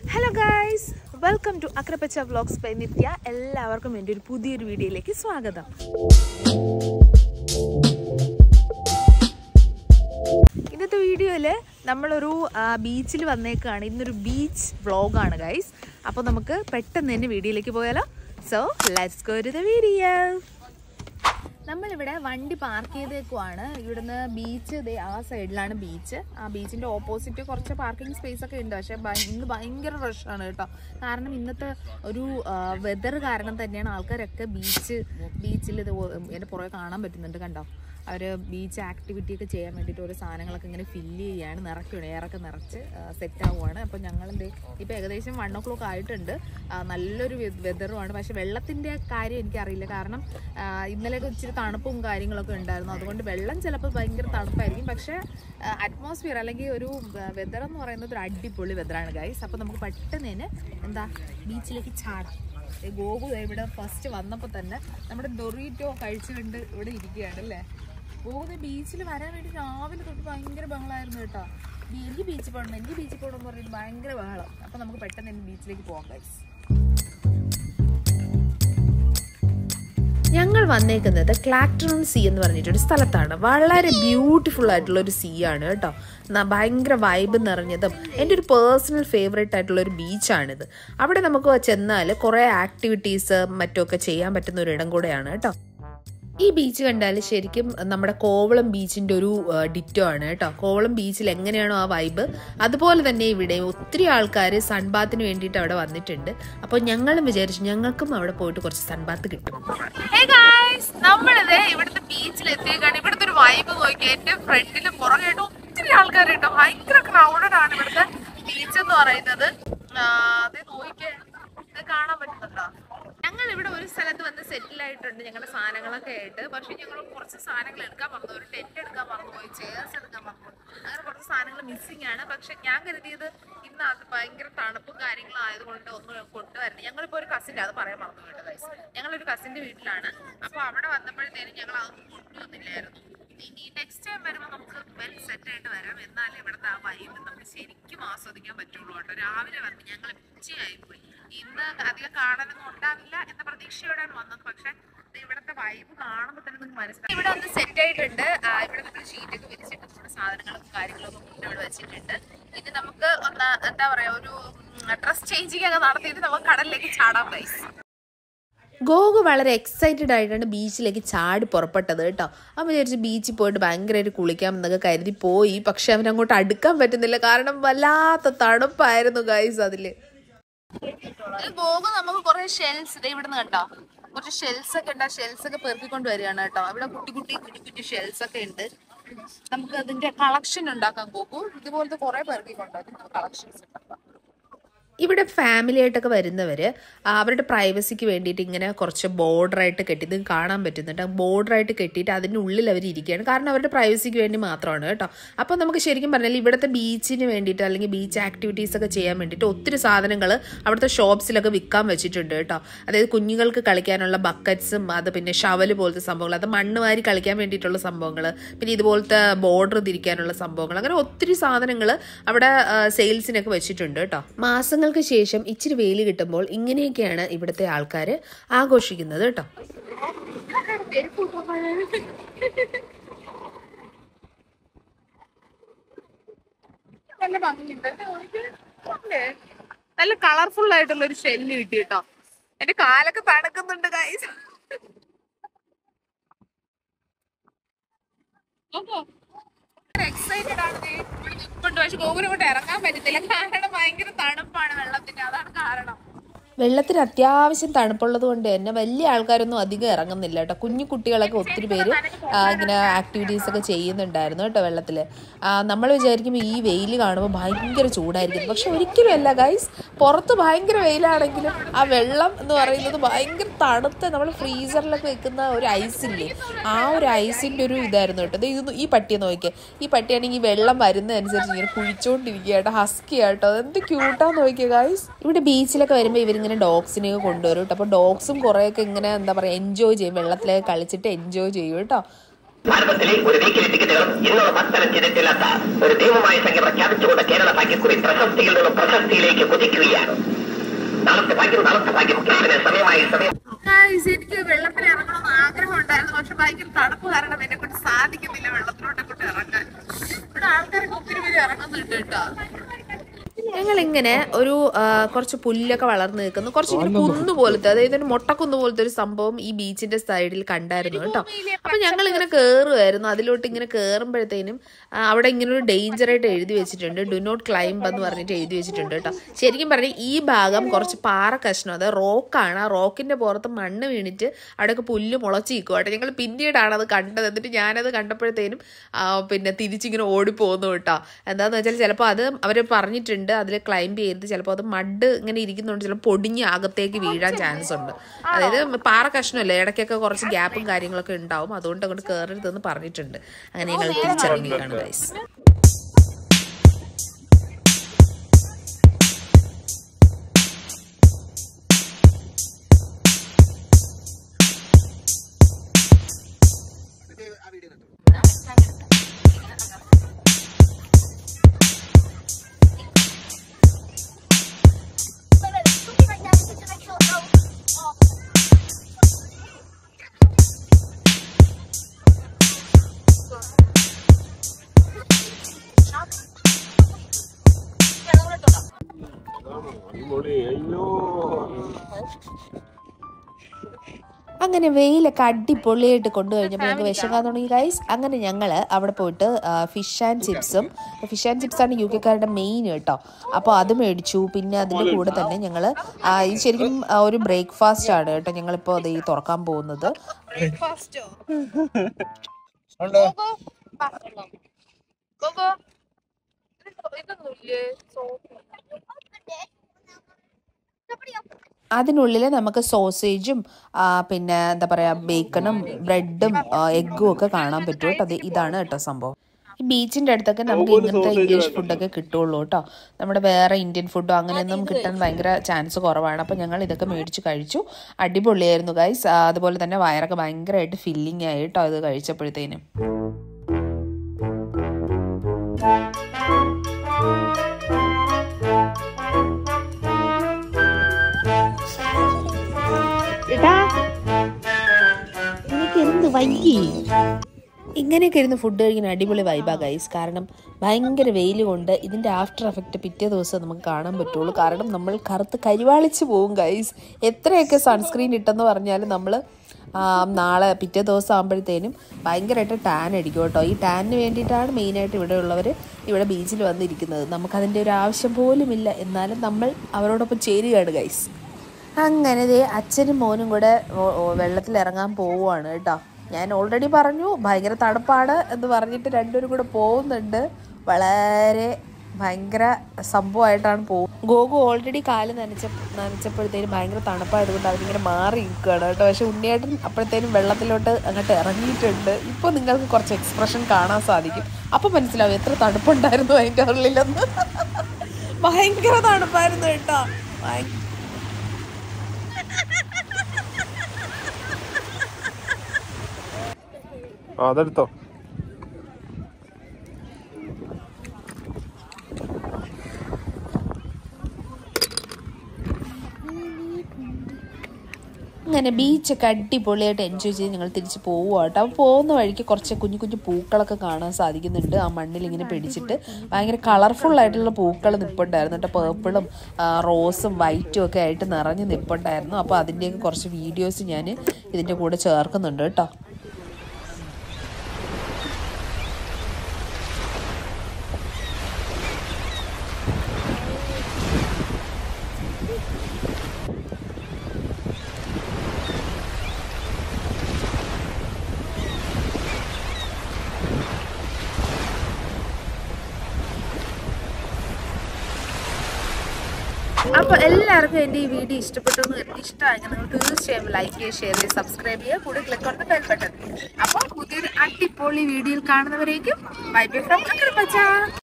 Hello guys welcome to Akkarappacha vlogs by Nithya എല്ലാവർക്കും എൻ്റെ ഒരു പുതിയൊരു വീഡിയോയിലേക്ക് സ്വാഗതം ഇന്നത്തെ വീഡിയോയിൽ നമ്മളൊരു ബീച്ചിൽ വന്നേക്കാണ് ഇന്നൊരു ബീച്ച് വ്ളോഗാണ് ഗൈസ് അപ്പോൾ നമുക്ക് പെട്ടെന്ന് തന്നെ വീഡിയോയിലേക്ക് പോയാലോ so let's go to the video നമ്മളിവിടെ വണ്ടി പാർക്ക് ചെയ്തേക്കുവാണ് ഇവിടുന്ന് ബീച്ച് ദേ ആ സൈഡിലാണ് ബീച്ച് ആ ബീച്ചിന്റെ ഓപ്പോസിറ്റ് കുറച്ച് പാർക്കിംഗ് സ്പേസ് ഒക്കെ ഉണ്ട് പക്ഷെ ഭയ- ഇന്ന് ഭയങ്കര റഷാണ് കേട്ടോ കാരണം ഇന്നത്തെ ഒരു വെതർ കാരണം തന്നെയാണ് ആൾക്കാരൊക്കെ ബീച്ച് ബീച്ചിൽ ഇത് ഒ- എൻ്റെ പുറകെ കാണാൻ പറ്റുന്നുണ്ട് കണ്ടോ അവർ ബീച്ച് ആക്ടിവിറ്റി ഒക്കെ ചെയ്യാൻ വേണ്ടിയിട്ട് ഓരോ സാധനങ്ങളൊക്കെ ഇങ്ങനെ ഫില്ല് ചെയ്യാണ് നിറയ്ക്കുകയാണ് എയറൊക്കെ നിറച്ച് സെറ്റ് ആവുകയാണ് അപ്പോൾ ഞങ്ങൾ എന്ത് ഇപ്പോൾ ഏകദേശം വൺ ഓ ക്ലോക്ക് ആയിട്ടുണ്ട് ആ, നല്ലൊരു വെതറുമാണ് പക്ഷെ വെള്ളത്തിൻ്റെ കാര്യം എനിക്കറിയില്ല കാരണം ആ, ഇന്നലെയൊക്കെ ഇച്ചിരി തണുപ്പും കാര്യങ്ങളൊക്കെ ഉണ്ടായിരുന്നു അതുകൊണ്ട് വെള്ളം ചിലപ്പോൾ ഭയങ്കര തണുപ്പായിരിക്കും പക്ഷേ അറ്റ്മോസ്ഫിയർ അല്ലെങ്കിൽ ഒരു വെതർ എന്ന് പറയുന്നത് ഒരു അടിപൊളി വെതറാണ് ഗൈസ് അപ്പോൾ നമുക്ക് പെട്ടെന്ന് തന്നെ എന്താ ബീച്ചിലേക്ക് ചാടാം ഏ, ഗോകു ദേ ഇവിടെ ഫസ്റ്റ് വന്നപ്പോൾ തന്നെ നമ്മുടെ ഡൊറീറ്റോ കഴിച്ചുകൊണ്ട് ഇവിടെ ഇരിക്കുകയാണ് അല്ലേ ഗോകു ബീച്ചിൽ വരാൻ വേണ്ടി രാവിലെ തൊട്ട് ഭയങ്കര ബഹളമായിരുന്നു കേട്ടോ ഈ എനിക്ക് ബീച്ചിൽ പോകണം എനിക്ക് ബീച്ചിൽ പോകണം എന്ന് പറഞ്ഞിട്ട് ഭയങ്കര ബഹളം അപ്പോൾ നമുക്ക് പെട്ടെന്ന് തന്നെ ബീച്ചിലേക്ക് പോകാം ഗൈസ് ഞങ്ങൾ വന്നേക്കുന്നത് ക്ലാക്ടറൺ സീ എന്ന് പറഞ്ഞിട്ടൊരു സ്ഥലത്താണ് വളരെ ബ്യൂട്ടിഫുൾ ആയിട്ടുള്ള ഒരു സീ ആണ് കേട്ടോ ന- ഭയങ്കര വൈബ് നിറഞ്ഞതും എൻ്റെ ഒരു പേഴ്സണൽ ഫേവറേറ്റ് ആയിട്ടുള്ള ഒരു ബീച്ചാണിത് അവിടെ നമുക്ക് ചെന്നാൽ കുറേ ആക്ടിവിറ്റീസ് മറ്റുമൊക്കെ ചെയ്യാൻ പറ്റുന്ന ഒരു ഇടം കൂടെയാണ് കേട്ടോ ഈ ബീച്ച് കണ്ടാൽ ശരിക്കും നമ്മുടെ കോവളം ബീച്ചിന്റെ ഒരു ഡിറ്റോ ആണ് കേട്ടോ കോവളം ബീച്ചിൽ എങ്ങനെയാണോ ആ വൈബ് അതുപോലെ തന്നെ ഇവിടെ ഒത്തിരി ആൾക്കാർ സൺബാത്തിന് വേണ്ടിയിട്ട് അവിടെ വന്നിട്ടുണ്ട് അപ്പോൾ ഞങ്ങളും വിചാരിച്ചു ഞങ്ങൾക്കും അവിടെ പോയിട്ട് കുറച്ച് സൺബാത്ത് കിട്ടും നമ്മളിത് ഇവിടുത്തെ ബീച്ചിൽ എത്തിയേക്കാണ് ഇവിടുത്തെ ഒരു വൈബ് നോക്കി എന്റെ ഫ്രണ്ടിലും പുറകെയായിട്ട് ഒത്തിരി ആൾക്കാരുണ്ട് ഭയങ്കര ക്രൗഡഡ് ആണ് ഇവിടുത്തെ ബീച്ച് എന്ന് പറയുന്നത് ആ, അത് നോക്കിക്കേ ഇത് കാണാൻ പറ്റുന്നുണ്ടോ ഞങ്ങൾ ഇവിടെ ഒരു സ്ഥലത്ത് വന്ന് സെറ്റിൽ ആയിട്ടുണ്ട് ഞങ്ങളുടെ സാധനങ്ങളൊക്കെ ആയിട്ട് പക്ഷെ ഞങ്ങൾ കുറച്ച് സാധനങ്ങൾ എടുക്കാൻ മറന്നു ഒരു ടെന്റ് എടുക്കാൻ മറന്നുപോയി ചെയർസ് എടുക്കാൻ മറന്നു അങ്ങനെ കുറച്ച് സാധനങ്ങൾ മിസ്സിംഗ് ആണ് പക്ഷെ ഞാൻ കരുതിയത് ഇന്ന് അത് ഭയങ്കര തണുപ്പും കാര്യങ്ങളും ആയതുകൊണ്ട് ഒന്നും കൊണ്ടുവരണം ഞങ്ങളിപ്പോ ഒരു കസിൻ്റെ അത് പറയാൻ മറന്നു കേട്ടോ ഗൈസ് ഞങ്ങളൊരു കസിൻ്റെ വീട്ടിലാണ് അപ്പോൾ അവിടെ വന്നപ്പോഴത്തേനും ഞങ്ങൾ അതൊന്നും കൊണ്ടുവന്നില്ലായിരുന്നു ഇനി നെക്സ്റ്റ് ടൈം വരുമ്പോൾ നമുക്ക് വെൽ സെറ്റ് ആയിട്ട് വരാം എന്നാലേ ഇവിടുത്തെ ആ വൈബ് നമുക്ക് ശരിക്കും ആസ്വദിക്കാൻ പറ്റുള്ളൂ കേട്ടോ രാവിലെ വന്ന് ഞങ്ങൾ ഉച്ചയായി പോയി ഇന്ന് അധികം കാണാനൊന്നും ഉണ്ടാവില്ല എന്ന പ്രതീക്ഷയോടെയാണ് വന്നത് പക്ഷെ ഇത് ഇവിടുത്തെ വൈബ് കാണുമ്പോൾ തന്നെ നിങ്ങൾക്ക് മനസ്സിലാവും ഇവിടെ ഒന്ന് സെറ്റ് ആയിട്ടുണ്ട് ആ, ഇവിടെ നമ്മൾ ഷീറ്റൊക്കെ വിരിച്ചിട്ട് നമ്മുടെ സാധനങ്ങളും കാര്യങ്ങളൊക്കെ കൊണ്ട് ഇവിടെ വെച്ചിട്ടുണ്ട് ഇത് നമുക്ക് ഒന്ന് എന്താ പറയാ ഒരു ഡ്രസ് ചേഞ്ചിങ് ഒക്കെ നടത്തിയിട്ട് നമുക്ക് കടലിലേക്ക് ചാടാം ഗൈസ് ഗോകു വളരെ എക്സൈറ്റഡ് ആയിട്ടാണ് ബീച്ചിലേക്ക് ചാടി പുറപ്പെട്ടത് കേട്ടോ അവൻ വിചാരിച്ച് ബീച്ചിൽ പോയിട്ട് ഭയങ്കരമായിട്ട് കുളിക്കാം എന്നൊക്കെ കരുതി പോയി പക്ഷെ അവൻ അങ്ങോട്ട് അടുക്കാൻ പറ്റുന്നില്ല കാരണം വല്ലാത്ത തണുപ്പായിരുന്നു ഗൈസ് അതില് ഗോകു നമുക്ക് കുറെ ഷെൽസ് ഇവിടുന്ന് കണ്ടോ കുറച്ച് ഷെൽസ് ഒക്കെ ഉണ്ട് ആ ഷെൽസ് ഒക്കെ പെറുക്കിക്കൊണ്ട് വരികയാണ് കേട്ടോ ഇവിടെ കുട്ടി കുട്ടി കുട്ടി കുട്ടി ഷെൽസ് ഒക്കെ ഉണ്ട് നമുക്ക് അതിന്റെ കളക്ഷൻ ഉണ്ടാക്കാം ഗോകു ഇതുപോലത്തെ കുറെ പെറുക്കിക്കൊണ്ട് കളക്ഷൻസ് ഉണ്ടാക്കാം ഇവിടെ ഫാമിലി ആയിട്ടൊക്കെ വരുന്നവർ അവരുടെ പ്രൈവസിക്ക് വേണ്ടിയിട്ട് ഇങ്ങനെ കുറച്ച് ബോർഡറായിട്ട് കെട്ടി ഇത് കാണാൻ പറ്റുന്നുണ്ട് ബോർഡറായിട്ട് കെട്ടിയിട്ട് അതിൻ്റെ ഉള്ളിൽ അവർ ഇരിക്കുകയാണ് കാരണം അവരുടെ പ്രൈവസിക്ക് വേണ്ടി മാത്രമാണ് കേട്ടോ അപ്പോൾ നമുക്ക് ശരിക്കും പറഞ്ഞാൽ ഇവിടുത്തെ ബീച്ചിന് വേണ്ടിയിട്ട് അല്ലെങ്കിൽ ബീച്ച് ആക്ടിവിറ്റീസ് ഒക്കെ ചെയ്യാൻ വേണ്ടിയിട്ട് ഒത്തിരി സാധനങ്ങൾ അവിടുത്തെ ഷോപ്സിലൊക്കെ വിൽക്കാൻ വെച്ചിട്ടുണ്ട് കേട്ടോ അതായത് കുഞ്ഞുങ്ങൾക്ക് കളിക്കാനുള്ള ബക്കറ്റ്സും അത് പിന്നെ ഷവല് പോലത്തെ സംഭവങ്ങൾ അത് മണ്ണ് വാരി കളിക്കാൻ വേണ്ടിയിട്ടുള്ള സംഭവങ്ങൾ പിന്നെ ഇതുപോലത്തെ ബോർഡർ തിരിക്കാനുള്ള സംഭവങ്ങൾ അങ്ങനെ ഒത്തിരി സാധനങ്ങൾ അവിടെ സെയിൽസിനൊക്കെ വെച്ചിട്ടുണ്ട് കേട്ടോ മാസങ്ങൾക്ക് ശേഷം ഇച്ചിരി വെയിൽ കിട്ടുമ്പോൾ ഇങ്ങനെയൊക്കെയാണ് ഇവിടുത്തെ ആൾക്കാർ ആഘോഷിക്കുന്നത് കേട്ടോ നല്ല ഭംഗിയുണ്ട് അല്ലേ? നല്ല കളർഫുൾ ആയിട്ടുള്ള ഒരു ഷെല്ല് കിട്ടി കേട്ടോ എന്റെ കാലൊക്കെ തണുക്കുന്നുണ്ട് ഗൈസ് എക്സൈറ്റഡ് ആണ് ദേ ഇവിടെ നിൽപ്പുണ്ട് പക്ഷെ ഗോകുലം കൊണ്ട് ഇറങ്ങാൻ പറ്റത്തില്ല കാരണം ഭയങ്കര തണുപ്പാണ് വെള്ളത്തിന്റെ അതാണ് കാരണം വെള്ളത്തിന് അത്യാവശ്യം തണുപ്പുള്ളത് കൊണ്ട് തന്നെ വലിയ ആൾക്കാരൊന്നും അധികം ഇറങ്ങുന്നില്ല കേട്ടോ കുഞ്ഞു കുട്ടികളൊക്കെ ഒത്തിരി പേര് ആ, ഇങ്ങനെ ആക്ടിവിറ്റീസ് ഒക്കെ ചെയ്യുന്നുണ്ടായിരുന്നു കേട്ടോ വെള്ളത്തിൽ നമ്മൾ വിചാരിക്കും ഈ വെയിൽ കാണുമ്പോൾ ഭയങ്കര ചൂടായിരിക്കും പക്ഷെ ഒരിക്കലും അല്ല ഗൈസ് പുറത്ത് ഭയങ്കര വെയിലാണെങ്കിലും ആ വെള്ളം എന്ന് പറയുന്നത് ഭയങ്കര തണുത്ത നമ്മൾ ഫ്രീസറിലൊക്കെ വെക്കുന്ന ഒരു ഐസില്ലേ ആ ഒരു ഐസിൻ്റെ ഒരു ഇതായിരുന്നു കേട്ടോ ദേ ഇത് ഈ പട്ടിയെ നോക്കിയേ ഈ പട്ടിയാണെങ്കിൽ വെള്ളം വരുന്നതനുസരിച്ച് ഇങ്ങനെ കുഴിച്ചുകൊണ്ടിരിക്കുക കേട്ടോ ഹസ്കി കേട്ടോ എന്ത് ക്യൂട്ടാന്ന് നോക്കിയേ ഗൈസ് ഇവിടെ ബീച്ചിലൊക്കെ വരുമ്പോൾ ഇവരിങ്ങനെ ഡോഗ്സിനെയൊക്കെ കൊണ്ടുവരും കേട്ടോ അപ്പോൾ ഡോഗ്സും കുറേയൊക്കെ ഇങ്ങനെ എന്താ പറയുക എൻജോയ് ചെയ്യും വെള്ളത്തിലൊക്കെ കളിച്ചിട്ട് എൻജോയ് ചെയ്യും കേട്ടോ ഭാരതത്തിലെ ഒരു വീക്കിലി ടിക്കറ്റുകളും ഇന്നോളം മത്സരം ചെയ്തിട്ടില്ലാത്ത ഒരു ദൈവമായ സംഖ്യ പ്രഖ്യാപിച്ചുകൊണ്ട് കേരള ഭാഗ്യക്കുറി പ്രശസ്തിയിൽ നിന്നും പ്രശസ്തിയിലേക്ക് കുതിക്കുകയാണ് നാളത്തെ ഭാഗ്യം നാളത്തെ ഭാഗ്യം ക്ലാസ്സിന് സമയമായി സമയം ഗായ്സ് എനിക്ക് വെള്ളത്തിൽ ഇറങ്ങണമെന്ന് ആഗ്രഹം ഉണ്ടായിരുന്നു പക്ഷെ ഭയങ്കര തണുപ്പ് കാരണം എന്നെ കൊണ്ട് സാധിക്കുന്നില്ല വെള്ളത്തിലോട്ട് കൊണ്ട് ഇറങ്ങാൻ ഇവിടെ ആൾക്കാരൊക്കെ ഒത്തിരി പേര് ഇറങ്ങുന്നുണ്ട് കേട്ടോ ഞങ്ങൾ ഇങ്ങനെ ഒരു ആ, കുറച്ച് പുല്ലൊക്കെ വളർന്നു നിൽക്കുന്നു കുറച്ച് ഇങ്ങനെ കുന്നു പോലത്തെ അതായത് ഒരു മൊട്ടക്കുന്ന് പോലത്തെ ഒരു സംഭവം ഈ ബീച്ചിന്റെ സൈഡിൽ കണ്ടായിരുന്നു കേട്ടോ അപ്പൊ ഞങ്ങൾ ഇങ്ങനെ കയറുമായിരുന്നു അതിലോട്ട് ഇങ്ങനെ കയറുമ്പോഴത്തേനും ആ, അവിടെ ഇങ്ങനെ ഒരു ഡേഞ്ചർ ആയിട്ട് എഴുതി വെച്ചിട്ടുണ്ട് ഡു നോട്ട് ക്ലൈംബ് എന്ന് പറഞ്ഞിട്ട് എഴുതി വെച്ചിട്ടുണ്ട് കേട്ടോ ശരിക്കും പറഞ്ഞാൽ ഈ ഭാഗം കുറച്ച് പാറ കഷ്ണം അതായത് റോക്കാണ് ആ റോക്കിന്റെ പുറത്ത് മണ്ണ് വീണിട്ട് അവിടെയൊക്കെ പുല്ല് മുളച്ച് നിൽക്കും കേട്ടോ ഞങ്ങൾ പിന്നീടാണ് അത് കണ്ടത് എന്നിട്ട് ഞാനത് കണ്ടപ്പോഴത്തേനും ആ, പിന്നെ തിരിച്ചിങ്ങനെ ഓടിപ്പോകുന്നു കേട്ടോ എന്താന്ന് വെച്ചാൽ ചിലപ്പോൾ അത് അവർ പറഞ്ഞിട്ടുണ്ട് അതിൽ ക്ലൈംബ് ചെയ്ത് ചിലപ്പോൾ അത് മഡ് ഇങ്ങനെ ഇരിക്കുന്നുണ്ട് ചിലപ്പോൾ പൊടിഞ്ഞ് അകത്തേക്ക് വീഴാൻ ചാൻസ് ഉണ്ട് അതായത് പാറ കഷ്ണമല്ലേ ഇടയ്ക്കൊക്കെ കുറച്ച് ഗ്യാപ്പും കാര്യങ്ങളൊക്കെ ഉണ്ടാവും അതുകൊണ്ട് അങ്ങോട്ട് കയറരുതെന്ന് പറഞ്ഞിട്ടുണ്ട് അങ്ങനെ ഞങ്ങൾ തിരിച്ചിറങ്ങിയാണ് ഗൈസ് അങ്ങനെ വെയിലൊക്കെ അടിപൊളിയായിട്ട് കൊണ്ടുകഴിഞ്ഞപ്പോൾ ഞങ്ങൾക്ക് വിശക്കാൻ തുടങ്ങി ഗൈസ് അങ്ങനെ ഞങ്ങൾ അവിടെ പോയിട്ട് ഫിഷ് ആൻഡ് ചിപ്സും ഫിഷ് ആൻഡ് ചിപ്സാണ് യു കെക്കാരുടെ മെയിൻ കേട്ടോ അപ്പോൾ അത് മേടിച്ചു പിന്നെ അതിൻ്റെ കൂടെ തന്നെ ഞങ്ങൾ ഇത് ശരിക്കും ആ, ഒരു ബ്രേക്ക്ഫാസ്റ്റ് ആണ് കേട്ടോ ഞങ്ങളിപ്പോൾ അത് ഈ തുറക്കാൻ പോകുന്നത് അതിനുള്ളിൽ നമുക്ക് സോസേജും ആ, പിന്നെ എന്താ പറയുക ബേക്കണും ബ്രെഡും എഗ്ഗും ഒക്കെ കാണാൻ പറ്റും കേട്ടോ അത് ഇതാണ് കേട്ടോ സംഭവം ഈ ബീച്ചിന്റെ അടുത്തൊക്കെ നമുക്ക് ഇങ്ങനത്തെ ഇംഗ്ലീഷ് ഫുഡൊക്കെ കിട്ടുള്ളൂ കേട്ടോ നമ്മുടെ വേറെ ഇന്ത്യൻ ഫുഡോ അങ്ങനെയൊന്നും കിട്ടാൻ ഭയങ്കര ചാൻസ് കുറവാണ് അപ്പം ഞങ്ങൾ ഇതൊക്കെ മേടിച്ച് കഴിച്ചു അടിപൊളിയായിരുന്നു ഗൈസ് അതുപോലെ തന്നെ വയറൊക്കെ ഭയങ്കരമായിട്ട് ഫില്ലിംഗ് ആയി കേട്ടോ ഇത് കഴിച്ചപ്പോഴത്തേനും ഇങ്ങനെയൊക്കെ ഇരുന്ന് ഫുഡ് കഴിക്കുന്ന അടിപൊളി വൈബാ ഗൈസ് കാരണം ഭയങ്കര വെയിൽ കൊണ്ട് ഇതിൻ്റെ ആഫ്റ്റർ എഫക്റ്റ് പിറ്റേ ദിവസം നമുക്ക് കാണാൻ പറ്റുള്ളൂ കാരണം നമ്മൾ കറുത്ത് കരിവാളിച്ച് പോകും ഗൈസ് എത്രയൊക്കെ സൺസ്ക്രീൻ ഇട്ടെന്ന് പറഞ്ഞാലും നമ്മൾ നാളെ പിറ്റേ ദിവസം ആകുമ്പോഴത്തേനും ഭയങ്കരമായിട്ട് ടാൻ അടിക്കും കേട്ടോ ഈ ടാനിന് വേണ്ടിയിട്ടാണ് മെയിനായിട്ട് ഇവിടെ ഉള്ളവർ ഇവിടെ ബീച്ചിൽ വന്നിരിക്കുന്നത് നമുക്കതിൻ്റെ ഒരു ആവശ്യം പോലുമില്ല എന്നാലും നമ്മൾ അവരോടൊപ്പം ചേരുകയാണ് ഗൈസ് അങ്ങനെ ദേ അച്ഛനും മോനും കൂടെ ഓ- ഓ വെള്ളത്തിൽ ഇറങ്ങാൻ പോവുകയാണ് കേട്ടോ ഞാൻ ഓൾറെഡി പറഞ്ഞു ഭയങ്കര തണുപ്പാണ് എന്ന് പറഞ്ഞിട്ട് രണ്ടുപേരും കൂടെ പോകുന്നുണ്ട് വളരെ ഭയങ്കര സംഭവമായിട്ടാണ് പോകും ഗോകു ഓൾറെഡി കാല് നനച്ച നനച്ചപ്പോഴത്തേനും ഭയങ്കര തണുപ്പായതുകൊണ്ട് അവരിങ്ങനെ മാറി നിൽക്കുകയാണ് കേട്ടോ പക്ഷെ ഉണ്ണിയേട്ടൻ അപ്പോഴത്തേനും വെള്ളത്തിലോട്ട് അങ്ങോട്ട് ഇറങ്ങിയിട്ടുണ്ട് ഇപ്പോൾ നിങ്ങൾക്ക് കുറച്ച് എക്സ്പ്രഷൻ കാണാൻ സാധിക്കും അപ്പോൾ മനസ്സിലാവും എത്ര തണുപ്പുണ്ടായിരുന്നു അതിൻ്റെ ഉള്ളിലെന്ന് ഭയങ്കര തണുപ്പായിരുന്നു കേട്ടോ ഭയങ്കര ആ അതെടുത്തോ അങ്ങനെ ബീച്ചൊക്കെ അടിപൊളിയായിട്ട് എൻജോയ് ചെയ്ത് ഞങ്ങൾ തിരിച്ച് പോവുക കേട്ടോ അപ്പോൾ പോകുന്ന വഴിക്ക് കുറച്ച് കുഞ്ഞു കുഞ്ഞു പൂക്കളൊക്കെ കാണാൻ സാധിക്കുന്നുണ്ട് ആ മണ്ണിൽ ഇങ്ങനെ പിടിച്ചിട്ട് ഭയങ്കര കളർഫുൾ ആയിട്ടുള്ള പൂക്കൾ നിൽപ്പുണ്ടായിരുന്നു കേട്ടോ പേർപ്പിളും റോസും വൈറ്റും ഒക്കെ ആയിട്ട് നിറഞ്ഞ് നിൽപ്പുണ്ടായിരുന്നു അപ്പോൾ അതിൻ്റെയൊക്കെ കുറച്ച് വീഡിയോസ് ഞാൻ ഇതിൻ്റെ കൂടെ ചേർക്കുന്നുണ്ട് കേട്ടോ അപ്പൊ എല്ലാവർക്കും എന്റെ ഈ വീഡിയോ ഇഷ്ടപ്പെട്ടു എന്ന് കരുതി ഇഷ്ടമായെങ്കിൽ നിങ്ങൾ തീർച്ചയായും ലൈക്ക് ചെയ്യുക ഷെയർ ചെയ്യുക സബ്സ്ക്രൈബ് ചെയ്യുക കൂടെ ക്ലിക്ക് ഓൺ ബെൽ ബട്ടൺ അപ്പോൾ പുതിയൊരു അടിപൊളി വീഡിയോയിൽ കാണുന്നവരേക്കും ബൈ ബൈ ഫ്രം അക്കരപ്പച്ച